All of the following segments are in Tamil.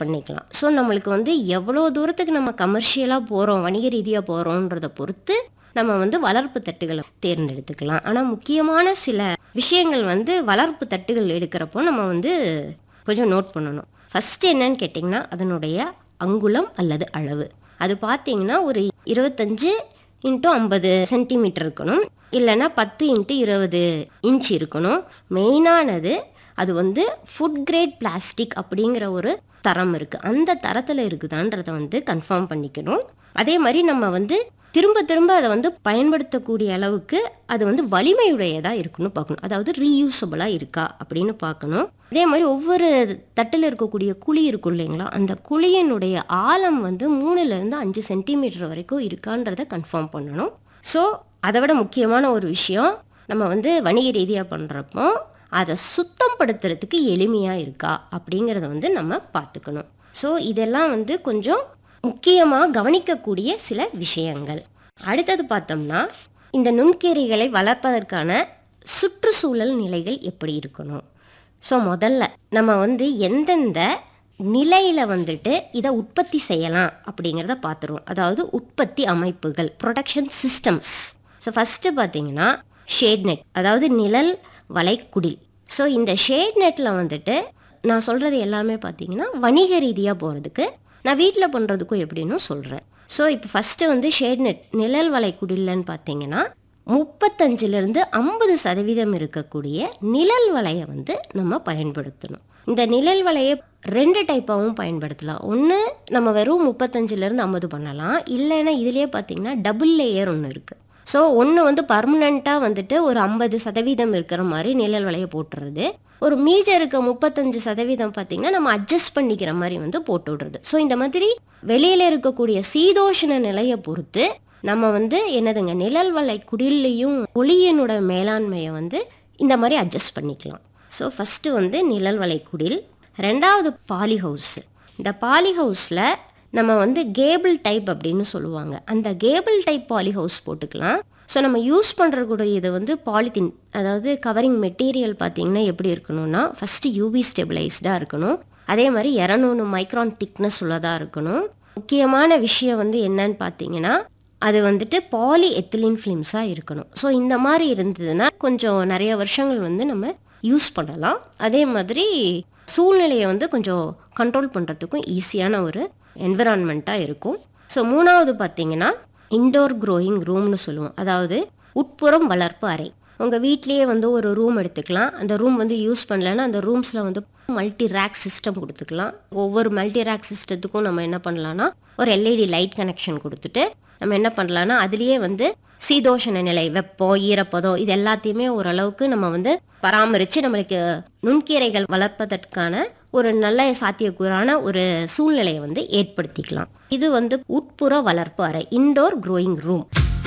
பண்ணிக்கலாம் ஸோ நம்மளுக்கு வந்து எவ்வளோ தூரத்துக்கு நம்ம கமர்ஷியலாக போகிறோம் வணிக ரீதியாக போகிறோன்றத பொறுத்து நம்ம வந்து வளர்ப்பு தட்டுகளை தேர்ந்தெடுத்துக்கலாம் ஆனால் முக்கியமான சில விஷயங்கள் வந்து வளர்ப்பு தட்டுகள் எடுக்கிறப்போ நம்ம வந்து கொஞ்சம் நோட் பண்ணணும் ஃபஸ்ட்டு என்னன்னு கேட்டிங்கன்னா அதனுடைய அங்குலம் அல்லது அளவு அது பார்த்தீங்கன்னா ஒரு இருபத்தஞ்சு இன்ட்டு ஐம்பது சென்டிமீட்டர் இருக்கணும் இல்லைன்னா பத்து இன்ட்டு இருபது இன்ச் இருக்கணும் மெயினானது அது வந்து ஃபுட் கிரேட் பிளாஸ்டிக் அப்படிங்கிற ஒரு தரம் இருக்குது அந்த தரத்தில் இருக்குதான்றதை வந்து கன்ஃபார்ம் பண்ணிக்கணும் அதே மாதிரி நம்ம வந்து திரும்ப திரும்ப அதை வந்து பயன்படுத்தக்கூடிய அளவுக்கு அது வந்து வலிமையுடையதாக இருக்குன்னு பார்க்கணும் அதாவது ரீயூசபிளாக இருக்கா அப்படின்னு பார்க்கணும் அதே மாதிரி ஒவ்வொரு தட்டில் இருக்கக்கூடிய குழி இருக்கும் இல்லைங்களா அந்த குழியினுடைய ஆழம் வந்து மூணுலேருந்து அஞ்சு சென்டிமீட்டர் வரைக்கும் இருக்கான்றதை கன்ஃபார்ம் பண்ணணும் ஸோ அதை விட முக்கியமான ஒரு விஷயம் நம்ம வந்து வணிக ரீதியாக பண்ணுறப்போ அதை சுத்தம் படுத்துறதுக்கு எளிமையாக இருக்கா அப்படிங்கிறத வந்து நம்ம பார்த்துக்கணும் ஸோ இதெல்லாம் வந்து கொஞ்சம் முக்கியமாக கவனிக்கக்கூடிய சில விஷயங்கள் அடுத்தது பார்த்தோம்னா இந்த நுண்கீரைகளை வளர்ப்பதற்கான சுற்றுச்சூழல் நிலைகள் எப்படி இருக்கணும் ஸோ முதல்ல நம்ம வந்து எந்தெந்த நிலையில் வந்துட்டு இதை உற்பத்தி செய்யலாம் அப்படிங்கிறத பார்த்துருவோம் அதாவது உற்பத்தி அமைப்புகள் ப்ரொடக்ஷன் சிஸ்டம்ஸ் ஸோ ஃபஸ்ட்டு பார்த்தீங்கன்னா ஷேட் நெட் அதாவது நிழல் வலைக்குடில் ஸோ இந்த ஷேட் நெட்டில் வந்துட்டு நான் சொல்கிறது எல்லாமே பார்த்தீங்கன்னா வணிக ரீதியாக போகிறதுக்கு நான் வீட்டில் பண்ணுறதுக்கும் எப்படின்னு சொல்கிறேன் ஸோ இப்போ ஃபஸ்ட்டு வந்து ஷேட் நெட் நிழல் வலைக்குடிலன்னு பார்த்தீங்கன்னா முப்பத்தஞ்சிலிருந்து ஐம்பது சதவீதம் இருக்கக்கூடிய நிழல் வலையை வந்து நம்ம பயன்படுத்தணும் இந்த நிழல் வலையை ரெண்டு டைப்பாகவும் பயன்படுத்தலாம் ஒன்று நம்ம வெறும் முப்பத்தஞ்சிலேருந்து ஐம்பது பண்ணலாம் இல்லைன்னா இதுலேயே பார்த்தீங்கன்னா டபுள் லேயர் ஒன்று இருக்குது ஸோ ஒன்று வந்து பர்மனண்ட்டாக வந்துட்டு ஒரு ஐம்பது சதவீதம் இருக்கிற மாதிரி நிழல் வலையை போட்டுறது ஒரு மீஜம் இருக்க முப்பத்தஞ்சு சதவீதம் பார்த்தீங்கன்னா நம்ம அட்ஜஸ்ட் பண்ணிக்கிற மாதிரி வந்து போட்டு விடுறது ஸோ இந்த மாதிரி வெளியில் இருக்கக்கூடிய சீதோஷண நிலையை பொறுத்து நம்ம வந்து என்னதுங்க நிழல் வலை குடிலையும் ஒளியினோட மேலாண்மையை வந்து இந்த மாதிரி அட்ஜஸ்ட் பண்ணிக்கலாம் ஸோ ஃபஸ்ட்டு வந்து நிழல் வலை குடில் ரெண்டாவது பாலி ஹவுஸ் இந்த பாலி ஹவுஸில் நம்ம வந்து கேபிள் டைப் அப்படின்னு சொல்லுவாங்க அந்த கேபிள் டைப் பாலி ஹவுஸ் போட்டுக்கலாம் ஸோ நம்ம யூஸ் பண்ணுறக்கூடிய இது வந்து பாலித்தீன் அதாவது கவரிங் மெட்டீரியல் பார்த்தீங்கன்னா எப்படி இருக்கணும்னா ஃபஸ்ட்டு யூவி ஸ்டெபிளைஸ்டாக இருக்கணும் அதே மாதிரி இரநூறு மைக்ரான் திக்னஸ் உள்ளதாக இருக்கணும் முக்கியமான விஷயம் வந்து என்னன்னு பார்த்தீங்கன்னா அது வந்துட்டு பாலி எத்திலின் ஃபிலிம்ஸாக இருக்கணும் ஸோ இந்த மாதிரி இருந்ததுன்னா கொஞ்சம் நிறைய வருஷங்கள் வந்து நம்ம யூஸ் பண்ணலாம் அதே மாதிரி சூழ்நிலையை வந்து கொஞ்சம் கண்ட்ரோல் பண்ணுறதுக்கும் ஈஸியான ஒரு என்விரான்மெண்ட்டாக இருக்கும் ஸோ மூணாவது பார்த்தீங்கன்னா இன்டோர் க்ரோயிங் ரூம்னு சொல்லுவோம் அதாவது உட்புறம் வளர்ப்பு அறை உங்கள் வீட்லேயே வந்து ஒரு ரூம் எடுத்துக்கலாம் அந்த ரூம் வந்து யூஸ் பண்ணலைன்னா அந்த ரூம்ஸில் வந்து மல்டி ரேக் சிஸ்டம் கொடுத்துக்கலாம் ஒவ்வொரு மல்டி ரேக் சிஸ்டத்துக்கும் நம்ம என்ன பண்ணலான்னா ஒரு எல்இடி லைட் கனெக்ஷன் கொடுத்துட்டு நம்ம என்ன பண்ணலான்னா அதுலேயே வந்து சீதோஷண நிலை வெப்பம் ஈரப்பதம் இது எல்லாத்தையுமே ஓரளவுக்கு நம்ம வந்து பராமரித்து நம்மளுக்கு நுண்கீரைகள் வளர்ப்பதற்கான ஒரு நல்ல சாத்தியக்கூறான ஒரு சூழ்நிலையை வந்து ஏற்படுத்திக்கலாம் இது வந்து உட்புற வளர்ப்பு அறை indoor growing room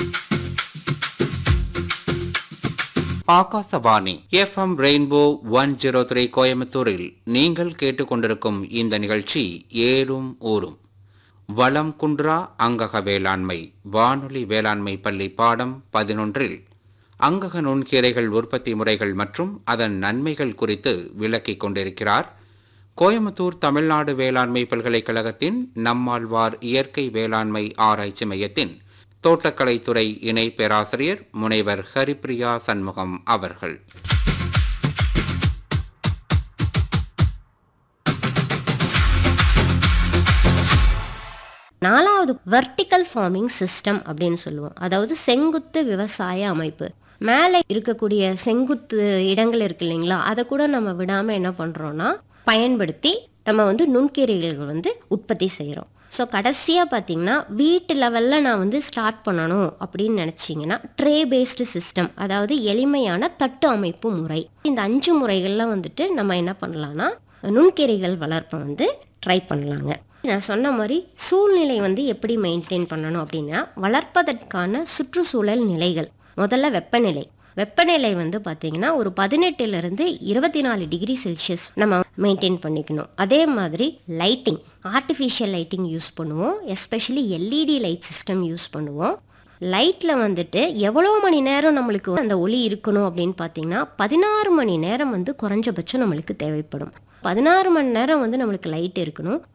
Akashvani FM rainbow one zero three கோயம்புத்தூரில் நீங்கள் கேட்டுக்கொண்டிருக்கும் இந்த நிகழ்ச்சி ஏறும் ஊரும் வளம் குன்றா அங்கக வேளாண்மை வானொலி வேளாண்மை பள்ளி பாடம் பதினொன்றில் அங்கக நுண்கீரைகள் உற்பத்தி முறைகள் மற்றும் அதன் நன்மைகள் குறித்து விளக்கிக் கொண்டிருக்கிறார் கோயம்புத்தூர் தமிழ்நாடு வேளாண்மை பல்கலைக்கழகத்தின் நம்மாழ்வார் இயற்கை வேளாண்மை ஆராய்ச்சி மையத்தின் தோட்டக்கலைத்துறை இணை பேராசிரியர் முனைவர் ஹரிப்ரியா சண்முகம் அவர்கள் நாலாவது வெர்டிக்கல் ஃபார்மிங் சிஸ்டம் அப்படின்னு சொல்லுவோம் அதாவது செங்குத்து விவசாய அமைப்பு மேலே இருக்கக்கூடிய செங்குத்து இடங்கள் இருக்கு இல்லைங்களா அதை கூட நம்ம விடாமல் என்ன பண்ணுறோன்னா பயன்படுத்தி நம்ம வந்து நுண்கீரைகள் வந்து உற்பத்தி செய்கிறோம் ஸோ கடைசியாக பார்த்தீங்கன்னா வீட்டு லெவலில் நான் வந்து ஸ்டார்ட் பண்ணணும் அப்படின்னு நினச்சிங்கன்னா ட்ரே பேஸ்டு சிஸ்டம் அதாவது எளிமையான தட்டு அமைப்பு முறை இந்த அஞ்சு முறைகளில் வந்துட்டு நம்ம என்ன பண்ணலான்னா நுண்கீரைகள் வளர்ப்பை வந்து ட்ரை பண்ணலாங்க நான் சொன்ன மாதிரி சூழ்நிலை வந்து எப்படி மெயின்டைன் பண்ணணும் அப்படின்னா வளர்ப்பதற்கான சுற்றுச்சூழல் நிலைகள் முதல்ல வெப்பநிலை வெப்பநிலை வந்து பார்த்தீங்கன்னா ஒரு பதினெட்டுலேருந்து இருபத்தி நாலு டிகிரி செல்சியஸ் நம்ம மெயின்டைன் பண்ணிக்கணும் அதே மாதிரி லைட்டிங் ஆர்டிஃபிஷியல் லைட்டிங் யூஸ் பண்ணுவோம் especially LED light system use பண்ணுவோம் லைட்டில் வந்துட்டு எவ்வளோ மணி நேரம் நம்மளுக்கு அந்த ஒளி இருக்கணும் அப்படின்னு பார்த்தீங்கன்னா பதினாறு மணி நேரம் வந்து குறைஞ்சபட்சம் நம்மளுக்கு தேவைப்படும் பதினாறு மணி நேரம் வந்து நம்மளுக்கு லைட் இருக்கணும்